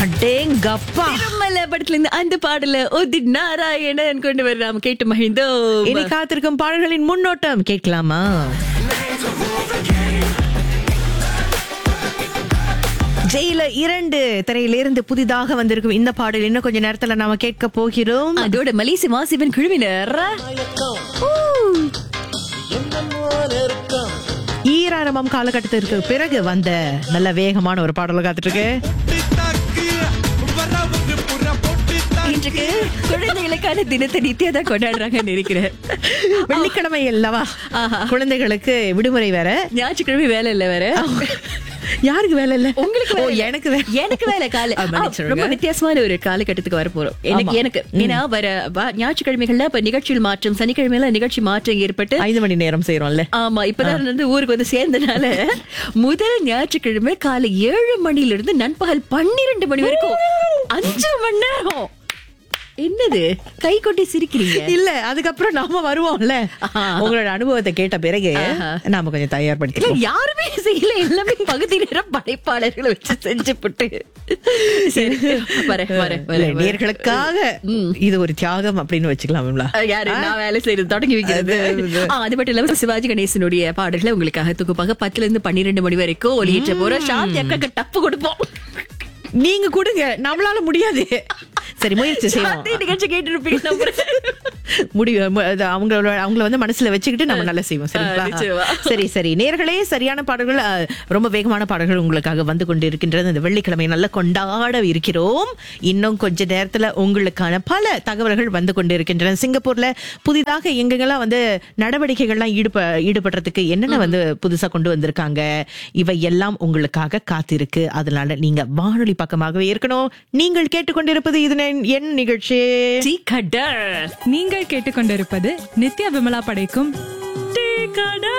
அடேங்கப்பா திருமல படத்துல இருந்து அந்த பாடல ஒதி நாராயணன் கொண்டு வர நாம கேட்டு மகிழ்ந்தோம் இனி காத்திருக்கும் பாடல்களின் முன்னோட்டம் கேட்கலாமா ஜெயில இரண்டு திரையிலிருந்து புதிதாக வந்திருக்கும் இந்த பாடல் இன்னும் கொஞ்ச நேரத்துல நாம கேட்க போகிறோம் அதோட மலேசிய மாசிவன் குழுவினர் ஈராரம்பம் காலகட்டத்திற்கு பிறகு வந்த நல்ல வேகமான ஒரு பாடல் காத்துட்டு இருக்கு இன்றைக்கு குழந்தைகளுக்கான தினத்தை நித்யா தான் கொண்டாடுறாங்கன்னு நினைக்கிறேன் வெள்ளிக்கிழமை அல்லவா ஆஹா. குழந்தைகளுக்கு விடுமுறை வேற ஞாயிற்றுக்கிழமை வேலை இல்ல வேற யாருக்கு வேலை இல்ல உங்களுக்கு ஓ வேலை இல்ல. எனக்கு வேலை எனக்கு வேலை காலை ஆ, ஆ, மன்னிச்சிடுங்க. ரொம்ப வித்தியாசமான ஒரு காலகட்டத்துக்கு வர போறோம் எனக்கு ஆமா. எனக்கு ஏன்னா வர வ- ஞாயிற்றுக்கிழமைகள்ல இப்ப நிகழ்ச்சியில் மாற்றம் சனிக்கிழமையில நிகழ்ச்சி மாற்றம் ஏற்பட்டு ஐந்து மணி நேரம் செய்யறோம்ல ஆமா இப்பதான் வந்து ஊருக்கு வந்து சேர்ந்தனால முதல் ஞாயிற்றுக்கிழமை காலை ஏழு மணில இருந்து நண்பகல் பன்னிரண்டு மணி வரைக்கும் அஞ்சு மணி நேரம் என்னது கை கொட்டி சிரிக்கிறீங்க இல்ல அதுக்கப்புறம் நாம வருவோம்ல ஆஹா. உங்களோட அனுபவத்தை கேட்ட பிறகு ஆஹா. நாம கொஞ்சம் இல்ல தயார்படுத்திக்கலாம் யாருமே செய்யல எல்லாமே பகுதி நேரம் படைப்பாளர்களை வச்சு செஞ்சு போட்டு சரி வரேன் வரேன் இல்ல, வரேன் நேர்களுக்காக இது ஒரு தியாகம் அப்படின்னு வச்சுக்கலாம்ல அஹ் யாரு நான் வேலை செய்யறது தொடங்கி வைக்கிறது அது, அது. ஆ, அது மட்டும் இல்லாம சிவாஜி கணேசனுடைய பாடல்களை உங்களுக்காக தொகுப்பாக பத்துல இருந்து பன்னிரெண்டு மணி வரைக்கும் ஒளியேற்ற போறோம் சாந்தி அக்காக்கு டப்பு கொடுப்போம் நீங்க கொடுங்க நம்மளால முடியாது சரி முயற்சி செய்வோம் சாந்தி நிகழ்ச்சி கேட்டு இருப்பீங்க முடிவு மு- அது அவங்களோட அவங்கள வந்து மனசுல வச்சுக்கிட்டு நம்ம நல்லா செய்வோம் நிச்சயமா. சரிங்களா சரி சரி நேர்களே சரியான பாடல்கள் அஹ், ரொம்ப வேகமான பாடல்கள் உங்களுக்காக வந்து கொண்டு இருக்கின்றது இந்த வெள்ளிக்கிழமை நல்லா கொண்டாட இருக்கிறோம் இன்னும் கொஞ்ச நேரத்துல உங்களுக்கான பல தகவல்கள் வந்து கொண்டு இருக்கின்றன சிங்கப்பூர்ல புதிதாக எங்கெங்கெல்லாம் வந்து நடவடிக்கைகள்லாம் ஈடுப ஈடுபடுறதுக்கு என்னென்ன வந்து புதுசா கொண்டு வந்திருக்காங்க இவை எல்லாம் உங்களுக்காக காத்திருக்கு அதனால நீங்க வானொலி பக்கமாகவே இருக்கணும் நீங்கள் கேட்டுக்கொண்டிருப்பது இது என்- என் நிகழ்ச்சி டீ கடை நீங்கள் கேட்டுக்கொண்டிருப்பது நித்யா விமலா படைக்கும் டீ கடை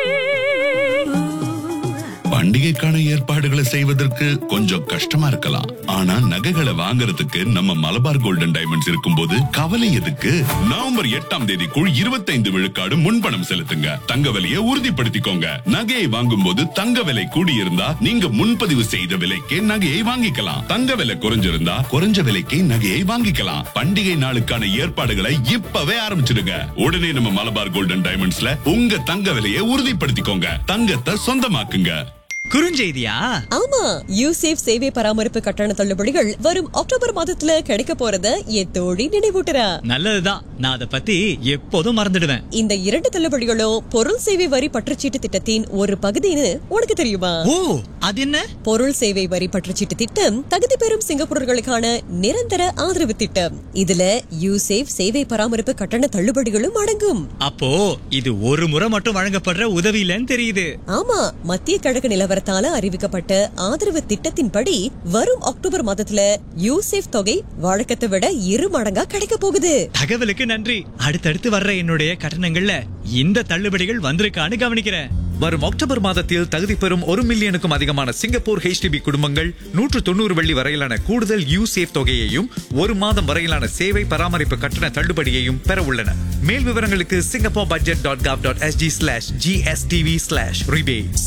பண்டிகைக்கான ஏற்பாடுகளை செய்வதற்கு கொஞ்சம் கஷ்டமா இருக்கலாம் ஆனா நகைகளை வாங்குறதுக்கு நம்ம மலபார் கோல்டன் டைமண்ட்ஸ் இருக்கும்போது கவலை எதுக்கு நவம்பர் எட்டாம் தேதிக்குள் இருபத்தைந்து விழுக்காடு முன்பணம் செலுத்துங்க தங்க விலையை உறுதிப்படுத்திக்கோங்க நகையை வாங்கும் போது தங்க விலை கூடியிருந்தா நீங்க முன்பதிவு செய்த விலைக்கே நகையை வாங்கிக்கலாம் தங்க விலை குறைஞ்சிருந்தா குறைஞ்ச விலைக்கே நகையை வாங்கிக்கலாம் பண்டிகை நாளுக்கான ஏற்பாடுகளை இப்பவே ஆரம்பிச்சிடுங்க உடனே நம்ம மலபார் கோல்டன் டைமண்ட்ஸ்ல உங்க தங்க விலையை உறுதிப்படுத்திக்கோங்க தங்கத்தை சொந்தமாக்குங்க குறுஞ்செய்தியா ஆமா யூசேஃப் சேவை பராமரிப்பு கட்டண தள்ளுபடிகள் வரும் அக்டோபர் மாதத்துல கிடைக்க போறத என் தோழி நினைவூட்டுறா நல்லதுதான் நான் அதை பத்தி எப்போதும் மறந்துடுவேன் இந்த இரண்டு தள்ளுபடிகளும் பொருள் சேவை வரி பற்றுச்சீட்டு திட்டத்தின் ஒரு பகுதின்னு உனக்கு தெரியுமா ஓ அது என்ன பொருள் சேவை வரி பற்றுச்சீட்டு திட்டம் தகுதி பெறும் சிங்கப்பூரர்களுக்கான நிரந்தர ஆதரவு திட்டம் இதுல யூசேஃப் சேவை பராமரிப்பு கட்டண தள்ளுபடிகளும் அடங்கும் அப்போ இது ஒரு முறை மட்டும் வழங்கப்படுற உதவி இல்லைன்னு தெரியுது ஆமா மத்திய கிழக்கு நிலவரத்தால அறிவிக்கப்பட்ட ஆதரவு திட்டத்தின்படி வரும் அக்டோபர் மாதத்துல யூசேஃப் தொகை வழக்கத்தை விட இரு மடங்கா கிடைக்க போகுது தகவலுக்கு நன்றி அடுத்தடுத்து வர்ற என்னுடைய கட்டணங்கள்ல இந்த தள்ளுபடிகள் வந்திருக்கான்னு கவனிக்கிறேன் வரும் அக்டோபர் மாதத்தில் தகுதி பெறும் ஒரு மில்லியனுக்கும் அதிகமான சிங்கப்பூர் HDB குடும்பங்கள் நூற்று தொண்ணூறு வெள்ளி வரையிலான கூடுதல் யூசேஃப் தொகையையும் ஒரு மாதம் வரையிலான சேவை பராமரிப்பு கட்டண தள்ளுபடியையும் பெற உள்ளன மேல் விவரங்களுக்கு Singapore budget dot gov dot SG slash GSTV slash rebates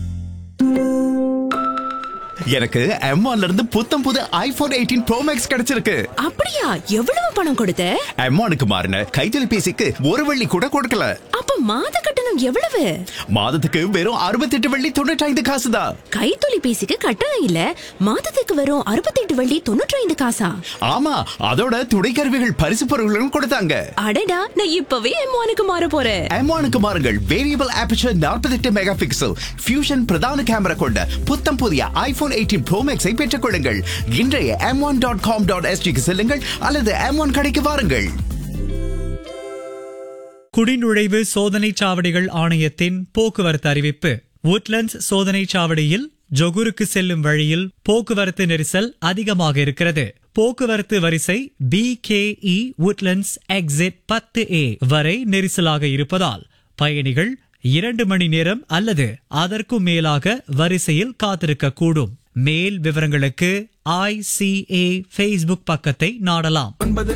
எனக்கு M1 இருந்து புத்தம் புது ஐபோன் எயிட்டீன் ப்ரோ மேக்ஸ் கிடைச்சிருக்கு அப்படியா எவ்வளவு பணம் கொடுத்த M1க்கு மாறின கைத்தொலைபேசிக்கு ஒரு வெள்ளி கூட கொடுக்கல அப்ப மாத கட்டணம் எவ்வளவு மாதத்துக்கு வெறும் அறுபத்தெட்டு வெள்ளி தொண்ணூற்றி ஐந்து காசு தான் கைத்தொலைபேசிக்கு கட்டணம் இல்ல மாதத்துக்கு வரும் அறுபத்தெட்டு வள்ளி தொண்ணூற்றி ஐந்து காசா ஆமா அதோட துணைக்கருவிகள் பரிசு பொருட்களும் கொடுத்தாங்க அடடா நான் இப்பவே எம்மானுக்கு மாற போறேன் M1க்கு மாறுங்கள் variable aperture 48 mega pixel fusion பிரதான கேமரா கொண்ட புத்தம் புதிய ஐபோன் எயிட்டீன் ப்ரோ மேக்ஸை பெற்றுக் கொள்ளுங்கள் இன்றைய M one dot com dot எஸ்டிக்கு செல்லுங்கள் அல்லது எம் ஒன் கடைக்கு வாருங்கள் குடிநுழைவு சோதனை சாவடிகள் ஆணையத்தின் போக்குவரத்து அறிவிப்பு உட்லண்ட்ஸ் சோதனை சாவடியில் ஜொகுருக்கு செல்லும் வழியில் போக்குவரத்து நெரிசல் அதிகமாக இருக்கிறது போக்குவரத்து வரிசை பி கேஇ உட்லண்ட்ஸ் எக்ஸிட் பத்து ஏ வரை நெரிசலாக இருப்பதால் பயணிகள் இரண்டு மணி நேரம் அல்லது அதற்கும் மேலாக வரிசையில் காத்திருக்க கூடும் மேல் விவரங்களுக்கு ஐசிஏ ஃபேஸ்புக் பக்கத்தை நாடலாம்